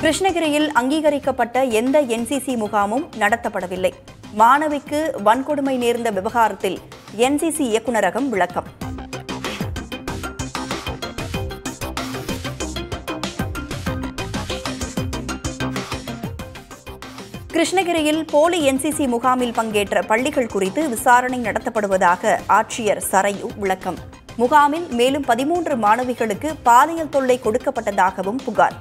கிருஷ்ணகிரியில் அங்கீகரிக்கப்பட்ட எந்த என்சிசி முகாமும் நடத்தப்படவில்லை மாணவிக்கு வன்கொடுமை நேர்ந்த விவகாரத்தில் என்சிசி இயக்குநரகம் விளக்கம் கிருஷ்ணகிரியில் போலி என்சிசி முகாமில் பங்கேற்ற பள்ளிகள் குறித்து விசாரணை நடத்தப்படுவதாக ஆட்சியர் சரையு விளக்கம் முகாமில் மேலும் பதிமூன்று மாணவிகளுக்கு பாலியல் தொல்லை கொடுக்கப்பட்டதாகவும் புகார்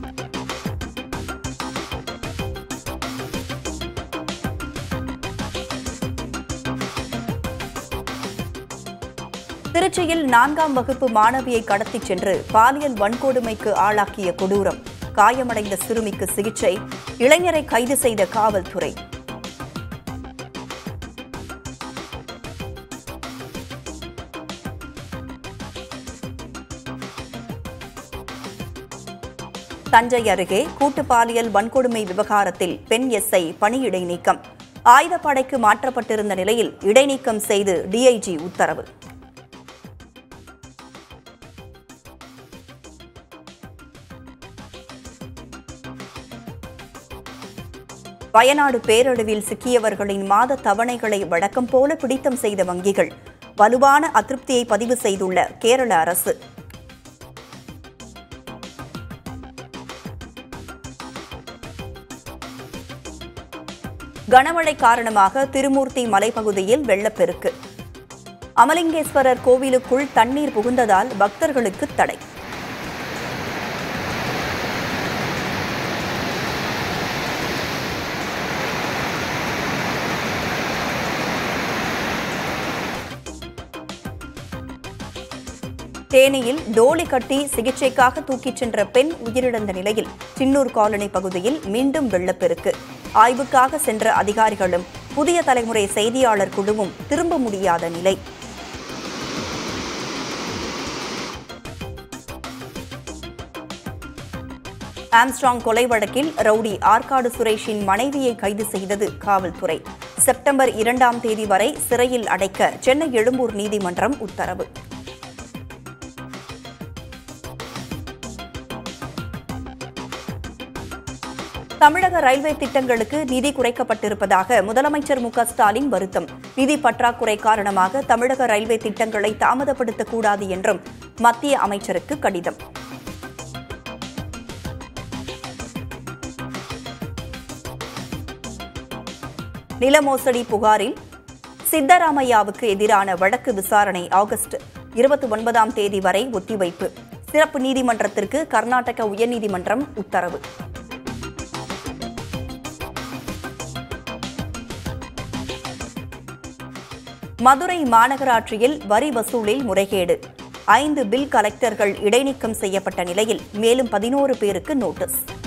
திருச்சியில் நான்காம் வகுப்பு மாணவியை கடத்திச் சென்று பாலியல் வன்கொடுமைக்கு ஆளாக்கிய கொடூரம் காயமடைந்த சிறுமிக்கு சிகிச்சை இளைஞரை கைது செய்த காவல்துறை தஞ்சை அருகே கூட்டு பாலியல் வன்கொடுமை விவகாரத்தில் பெண் எஸ்ஐ பணியிடை நீக்கம் ஆயுதப்படைக்கு மாற்றப்பட்டிருந்த நிலையில் இடைநீக்கம் செய்து டிஐஜி உத்தரவு வயநாடு பேரழிவில் சிக்கியவர்களின் மாத தவணைகளை வழக்கம் போல பிடித்தம் செய்த வங்கிகள் வலுவான அதிருப்தியை பதிவு செய்துள்ள கேரள அரசு கனமழை காரணமாக திருமூர்த்தி மலைப்பகுதியில் வெள்ளப்பெருக்கு அமலிங்கேஸ்வரர் கோவிலுக்குள் தண்ணீர் புகுந்ததால் பக்தர்களுக்கு தடை தேனியில் டோலி கட்டி சிகிச்சைக்காக தூக்கிச் சென்ற பெண் உயிரிழந்த நிலையில் சின்னூர் காலனி பகுதியில் மீண்டும் வெள்ளப்பெருக்கு ஆய்வுக்காக சென்ற அதிகாரிகளும் புதிய தலைமுறை செய்தியாளர் குழுவும் திரும்ப முடியாத நிலை ஆம்ஸ்ட்ராங் கொலை வழக்கில் ரவுடி ஆற்காடு சுரேஷின் மனைவியை கைது செய்தது காவல்துறை செப்டம்பர் இரண்டாம் தேதி வரை சிறையில் அடைக்க சென்னை எழும்பூர் நீதிமன்றம் உத்தரவு தமிழக ரயில்வே திட்டங்களுக்கு நிதி குறைக்கப்பட்டிருப்பதாக முதலமைச்சர் மு க ஸ்டாலின் வருத்தம் நிதி பற்றாக்குறை காரணமாக தமிழக ரயில்வே திட்டங்களை தாமதப்படுத்தக்கூடாது என்றும் மத்திய அமைச்சருக்கு கடிதம் நில மோசடி புகாரில் சித்தராமையாவுக்கு எதிரான வழக்கு விசாரணை ஆகஸ்ட் இருபத்தி ஒன்பதாம் தேதி வரை ஒத்திவைப்பு சிறப்பு நீதிமன்றத்திற்கு கர்நாடக உயர்நீதிமன்றம் உத்தரவு மதுரை மாநகராட்சியில் வரி வசூலில் முறைகேடு ஐந்து பில் கலெக்டர்கள் இடைநீக்கம் செய்யப்பட்ட நிலையில் மேலும் பதினோரு பேருக்கு நோட்டீஸ்